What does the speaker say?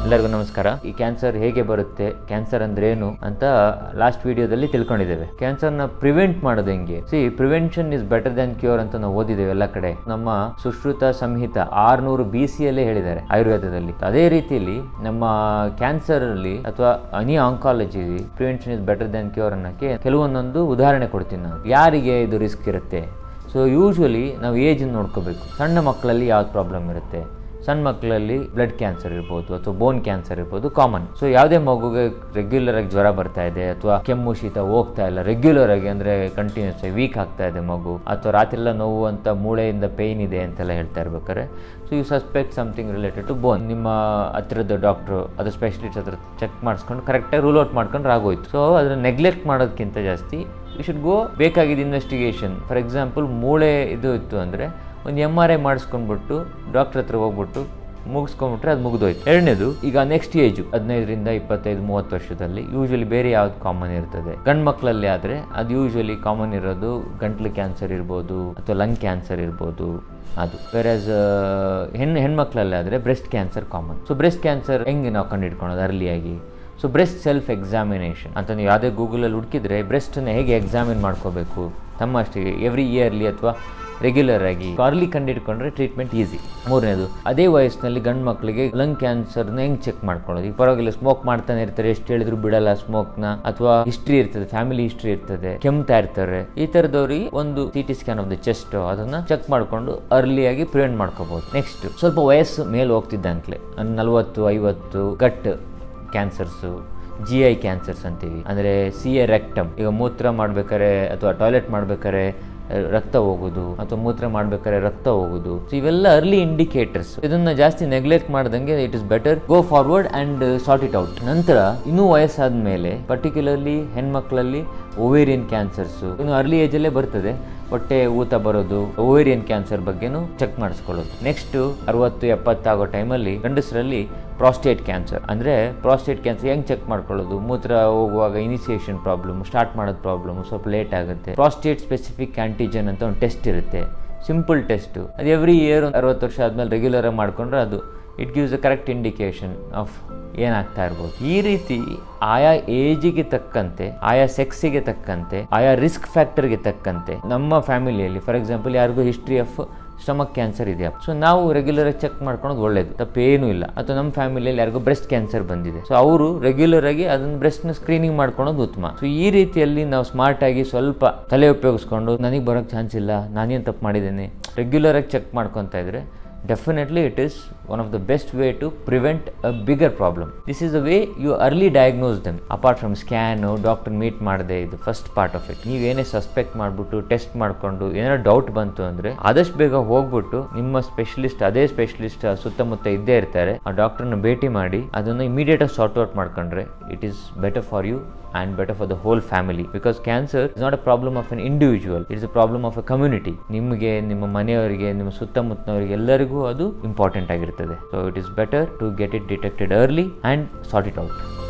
ಎಲ್ಲರಿಗೂ ನಮಸ್ಕಾರ ಈ ಕ್ಯಾನ್ಸರ್ ಹೇಗೆ ಬರುತ್ತೆ ಕ್ಯಾನ್ಸರ್ ಅಂದ್ರೆ ಏನು ಅಂತ ಲಾಸ್ಟ್ ವಿಡಿಯೋದಲ್ಲಿ ತಿಳ್ಕೊಂಡಿದ್ದೇವೆ ಕ್ಯಾನ್ಸರ್ನ ಪ್ರಿವೆಂಟ್ ಮಾಡೋದು ಹೆಂಗೆ see prevention is better than cure ಅಂತ ನಾವು ಓದಿದ್ದೇವೆ ಎಲ್ಲ ಕಡೆ ನಮ್ಮ ಸುಶ್ರುತ ಸಂಹಿತ ಆರ್ನೂರು ಬಿ ಸಿ ಯಲ್ಲೇ ಹೇಳಿದ್ದಾರೆ ಆಯುರ್ವೇದದಲ್ಲಿ ಅದೇ ರೀತಿಯಲ್ಲಿ ನಮ್ಮ ಕ್ಯಾನ್ಸರ್ ಅಲ್ಲಿ ಅಥವಾ ಅನಿ oncology prevention is better than cure ಅನ್ನೋಕ್ಕೆ ಕೆಲವೊಂದೊಂದು ಉದಾಹರಣೆ ಕೊಡ್ತೀನಿ ನಾನು ಯಾರಿಗೆ ಇದು ರಿಸ್ಕ್ ಇರುತ್ತೆ ಸೊ ಯೂಶ್ವಲಿ ನಾವು ಏಜ್ ನೋಡ್ಕೋಬೇಕು ಸಣ್ಣ ಮಕ್ಕಳಲ್ಲಿ ಯಾವ್ದು ಪ್ರಾಬ್ಲಮ್ ಇರುತ್ತೆ ಸಣ್ಣ ಮಕ್ಕಳಲ್ಲಿ ಬ್ಲಡ್ ಕ್ಯಾನ್ಸರ್ ಇರ್ಬೋದು ಅಥವಾ ಬೋನ್ ಕ್ಯಾನ್ಸರ್ ಇರ್ಬೋದು ಕಾಮನ್ ಸೊ ಯಾವುದೇ ಮಗುಗೆ ರೆಗ್ಯುಲರ್ ಆಗಿ ಜ್ವರ ಬರ್ತಾ ಇದೆ ಅಥವಾ ಕೆಮ್ಮು ಶೀತ ಹೋಗ್ತಾ ಇಲ್ಲ ರೆಗ್ಯುಲರ್ ಆಗಿ ಅಂದ್ರೆ ಕಂಟಿನ್ಯೂಸ್ ಆಗಿ ವೀಕ್ ಆಗ್ತಾ ಇದೆ ಮಗು ಅಥವಾ ರಾತ್ರಿ ಎಲ್ಲ ನೋವು ಅಂತ ಮೂಳೆಯಿಂದ ಪೇಯ್ನ್ ಇದೆ ಅಂತೆಲ್ಲ ಹೇಳ್ತಾ ಇರ್ಬೇಕಾರೆ so you suspect something related to bone ನಿಮ್ಮ ಹತ್ತಿರದ ಡಾಕ್ಟ್ರು ಅದು ಸ್ಪೆಷಲಿಸ್ಟ್ ಹತ್ರ ಚೆಕ್ ಮಾಡಿಸ್ಕೊಂಡು ಕರೆಕ್ಟಾಗಿ ರೂಲ್ ಔಟ್ ಮಾಡ್ಕೊಂಡ್ರೆ ಆಗೋಯ್ತು ಸೊ ಅದನ್ನ ನೆಗ್ಲೆಕ್ಟ್ ಮಾಡೋದಕ್ಕಿಂತ ಜಾಸ್ತಿ ಯು ಶುಡ್ ಗೋ ಬೇಕಾಗಿದ್ದ ಇನ್ವೆಸ್ಟಿಗೇಷನ್ ಫಾರ್ ಎಕ್ಸಾಂಪಲ್ ಮೂಳೆ ಇದು ಇತ್ತು ಅಂದರೆ ಒಂದು ಎಮ್ ಆರ್ ಐ ಮಾಡಿಸ್ಕೊಂಡ್ಬಿಟ್ಟು ಡಾಕ್ಟ್ರ್ ಹತ್ರ ಹೋಗ್ಬಿಟ್ಟು ಮುಗಿಸ್ಕೊಂಡ್ಬಿಟ್ರೆ ಅದು ಮುಗಿದೋಯ್ತು ಎರಡನೇದು ಈಗ ನೆಕ್ಸ್ಟ್ ಏಜು ಹದಿನೈದರಿಂದ ಇಪ್ಪತ್ತೈದು ಮೂವತ್ತು ವರ್ಷದಲ್ಲಿ ಯೂಶ್ವಲಿ ಬೇರೆ ಯಾವ್ದು ಕಾಮನ್ ಇರ್ತದೆ ಗಂಡು ಮಕ್ಕಳಲ್ಲಿ ಆದರೆ ಅದು ಯೂಶ್ವಲಿ ಕಾಮನ್ ಇರೋದು ಗಂಟ್ಲು ಕ್ಯಾನ್ಸರ್ ಇರ್ಬೋದು ಅಥವಾ ಲಂಗ್ ಕ್ಯಾನ್ಸರ್ ಇರ್ಬೋದು ಅದು ವೆರಾಸ್ ಹೆಣ್ಣು ಹೆಣ್ಮಕ್ಳಲ್ಲಿ ಆದರೆ breast cancer common so breast cancer ಹೆಂಗೆ ನಾವು ಕಂಡುಹಿಡ್ಕೊಳೋದು ಅರ್ಲಿಯಾಗಿ ಸೊ ಬ್ರೆಸ್ಟ್ ಸೆಲ್ಫ್ ಎಕ್ಸಾಮಿನೇಷನ್ ಅಂತ ನೀವು ಯಾವುದೇ ಗೂಗಲಲ್ಲಿ ಹುಡುಕಿದ್ರೆ ಬ್ರೆಸ್ಟನ್ನ ಹೇಗೆ ಎಕ್ಸಾಮಿನ್ ಮಾಡ್ಕೋಬೇಕು ತಮ್ಮಷ್ಟಿಗೆ ಎವ್ರಿ ಇಯರ್ಲಿ ಅಥವಾ ರೆಗ್ಯುಲರ್ ಆಗಿ ಅರ್ಲಿ ಕಂಡಿಡ್ಕೊಂಡ್ರೆ ಟ್ರೀಟ್ಮೆಂಟ್ ಈಸಿ ಮೂರನೇದು ಅದೇ ವಯಸ್ಸಿನಲ್ಲಿ ಗಂಡು ಮಕ್ಕಳಿಗೆ ಲಂಗ್ ಕ್ಯಾನ್ಸರ್ನ ಹೆಂಗ್ ಚೆಕ್ ಮಾಡ್ಕೊಳ್ಳೋದು ಈಗ ಪರವಾಗಿಲ್ಲ ಸ್ಮೋಕ್ ಮಾಡ್ತಾನೆ ಇರ್ತಾರೆ ಎಷ್ಟು ಹೇಳಿದ್ರು ಬಿಡಲ್ಲ ಸ್ಮೋಕ್ನ ಅಥವಾ ಹಿಸ್ಟ್ರಿ ಇರ್ತದೆ ಫ್ಯಾಮಿಲಿ ಹಿಸ್ಟ್ರಿ ಇರ್ತದೆ ಕೆಮ್ತಾ ಇರ್ತಾರೆ ಈ ಥರದವ್ರಿಗೆ ಒಂದು C T scan of the chest ಅದನ್ನ ಚೆಕ್ ಮಾಡ್ಕೊಂಡು ಅರ್ಲಿಯಾಗಿ ಪ್ರಿವೆಂಟ್ ಮಾಡ್ಕೋಬಹುದು ನೆಕ್ಸ್ಟ್ ಸ್ವಲ್ಪ ವಯಸ್ಸು ಮೇಲೆ ಹೋಗ್ತಿದ್ದಂಕ್ಲೆ ನಲ್ವತ್ತು ಐವತ್ತು gut cancers G I cancers ಅಂತೀವಿ ಅಂದರೆ ಸಿ ಎ ರೆಕ್ಟಮ್ ಈಗ ಮೂತ್ರ ಮಾಡ್ಬೇಕಾರೆ ಅಥವಾ ಟಾಯ್ಲೆಟ್ ಮಾಡ್ಬೇಕಾರೆ ರಕ್ತ ಹೋಗೋದು ಅಥವಾ ಮೂತ್ರ ಮಾಡ್ಬೇಕಾದ್ರೆ ರಕ್ತ ಹೋಗೋದು ಸೊ ಇವೆಲ್ಲ ಅರ್ಲಿ ಇಂಡಿಕೇಟರ್ಸ್ ಇದನ್ನ ಜಾಸ್ತಿ ನೆಗ್ಲೆಕ್ಟ್ ಮಾಡ್ದಂಗೆ it is better go forward and sort it out ನಂತರ ಇನ್ನೂ ವಯಸ್ಸಾದ ಮೇಲೆ ಪರ್ಟಿಕ್ಯುಲರ್ಲಿ ಹೆಣ್ಮಕ್ಳಲ್ಲಿ ಓವೇರಿಯನ್ ಕ್ಯಾನ್ಸರ್ಸ್ ಇನ್ನು ಅರ್ಲಿ ಏಜಲ್ಲೇ ಬರ್ತದೆ ಹೊಟ್ಟೆ ಊತ ಬರೋದು ಓವೇರಿಯನ್ ಕ್ಯಾನ್ಸರ್ ಬಗ್ಗೆನೂ ಚೆಕ್ ಮಾಡಿಸ್ಕೊಳ್ಳೋದು ನೆಕ್ಸ್ಟ್ ಅರವತ್ತು ಎಪ್ಪತ್ತಾಗೋ ಟೈಮಲ್ಲಿ ಗಂಡಸರಲ್ಲಿ ಪ್ರಾಸ್ಟೇಟ್ ಕ್ಯಾನ್ಸರ್ ಅಂದರೆ ಪ್ರಾಸ್ಟೇಟ್ ಕ್ಯಾನ್ಸರ್ ಹೆಂಗೆ ಚೆಕ್ ಮಾಡ್ಕೊಳ್ಳೋದು ಮೂತ್ರ ಹೋಗುವಾಗ ಇನಿಸಿಯೇಷನ್ ಪ್ರಾಬ್ಲಮ್ ಸ್ಟಾರ್ಟ್ ಮಾಡೋದು ಪ್ರಾಬ್ಲಮ್ ಸ್ವಲ್ಪ ಲೇಟ್ ಆಗುತ್ತೆ ಪ್ರಾಸ್ಟೇಟ್ ಸ್ಪೆಸಿಫಿಕ್ ಆಂಟಿಜನ್ ಅಂತ ಒಂದು ಟೆಸ್ಟ್ ಇರುತ್ತೆ ಸಿಂಪಲ್ ಟೆಸ್ಟು ಅದು ಎವ್ರಿ ಇಯರ್ ಅರವತ್ತು ವರ್ಷ ಆದಮೇಲೆ ರೆಗ್ಯುಲರ್ ಆಗಿ ಮಾಡ್ಕೊಂಡ್ರೆ ಅದು it gives a correct indication of ಏನಾಗ್ತಾ ಇರ್ಬೋದು ಈ ರೀತಿ ಆಯಾ ಏಜಿಗೆ ತಕ್ಕಂತೆ ಆಯಾ ಸೆಕ್ಸಿಗೆ ತಕ್ಕಂತೆ ಆಯಾ ರಿಸ್ಕ್ ಫ್ಯಾಕ್ಟರ್ಗೆ ತಕ್ಕಂತೆ ನಮ್ಮ ಫ್ಯಾಮಿಲಿಯಲ್ಲಿ ಫಾರ್ ಎಕ್ಸಾಂಪಲ್ ಯಾರಿಗೂ ಹಿಸ್ಟ್ರಿ ಆಫ್ ಸ್ಟಮಕ್ ಕ್ಯಾನ್ಸರ್ ಇದೆಯಾ ಸೊ ನಾವು ರೆಗ್ಯುಲರ್ ಆಗಿ ಚೆಕ್ ಮಾಡ್ಕೊಳೋದು ಒಳ್ಳೇದು ತಪ್ಪೇನೂ ಇಲ್ಲ ಅಥವಾ ನಮ್ಮ ಫ್ಯಾಮಿಲಿಯಲ್ಲಿ ಯಾರಿಗೂ ಬ್ರೆಸ್ಟ್ ಕ್ಯಾನ್ಸರ್ ಬಂದಿದೆ ಸೊ ಅವರು ರೆಗ್ಯುಲರ್ ಆಗಿ ಅದನ್ನ ಬ್ರೆಸ್ಟ್ನ ಸ್ಕ್ರೀನಿಂಗ್ ಮಾಡ್ಕೊಳೋದು ಉತ್ತಮ ಸೊ ಈ ರೀತಿಯಲ್ಲಿ ನಾವು ಸ್ಮಾರ್ಟ್ ಆಗಿ ಸ್ವಲ್ಪ ತಲೆ ಉಪಯೋಗಿಸ್ಕೊಂಡು ನನಗೆ ಬರೋಕ್ಕೆ ಚಾನ್ಸ್ ಇಲ್ಲ ನಾನೇನು ತಪ್ಪು ಮಾಡಿದ್ದೇನೆ ರೆಗ್ಯುಲರ್ ಆಗಿ ಚೆಕ್ ಮಾಡ್ಕೊತಾ ಇದ್ರೆ definitely it is one of the best way to prevent a bigger problem this is the way you early diagnose them apart from scan doctor meet ಮಾಡದೆ ಇದು ಫಸ್ಟ್ ಪಾರ್ಟ್ ಆಫ್ ಇಟ್ ನೀವೇನೇ suspect ಮಾಡಿಬಿಟ್ಟು test ಮಾಡಿಕೊಂಡು ಏನಾದ್ರು doubt ಬಂತು ಅಂದರೆ ಆದಷ್ಟು ಬೇಗ ಹೋಗ್ಬಿಟ್ಟು ನಿಮ್ಮ ಸ್ಪೆಷಲಿಸ್ಟ್ ಅದೇ ಸ್ಪೆಷಲಿಸ್ಟ್ ಸುತ್ತಮುತ್ತ ಇದ್ದೇ ಇರ್ತಾರೆ ಆ ಡಾಕ್ಟರ್ನ ಭೇಟಿ ಮಾಡಿ ಅದನ್ನು ಇಮಿಡಿಯೇಟಾಗಿ ಸಾರ್ಟ್ ಔಟ್ ಮಾಡ್ಕೊಂಡ್ರೆ it is better for you and better for the whole family because cancer is not a problem of an individual it's a problem of a community ನಿಮಗೆ ನಿಮ್ಮ ಮನೆಯವರಿಗೆ ನಿಮ್ಮ ಸುತ್ತಮುತ್ತನವರಿಗೆ ಎಲ್ಲರಿಗೂ ಅದು ಇಂಪಾರ್ಟೆಂಟ್ ಆಗಿರ್ತದೆ so it is better to get it detected early and sort it out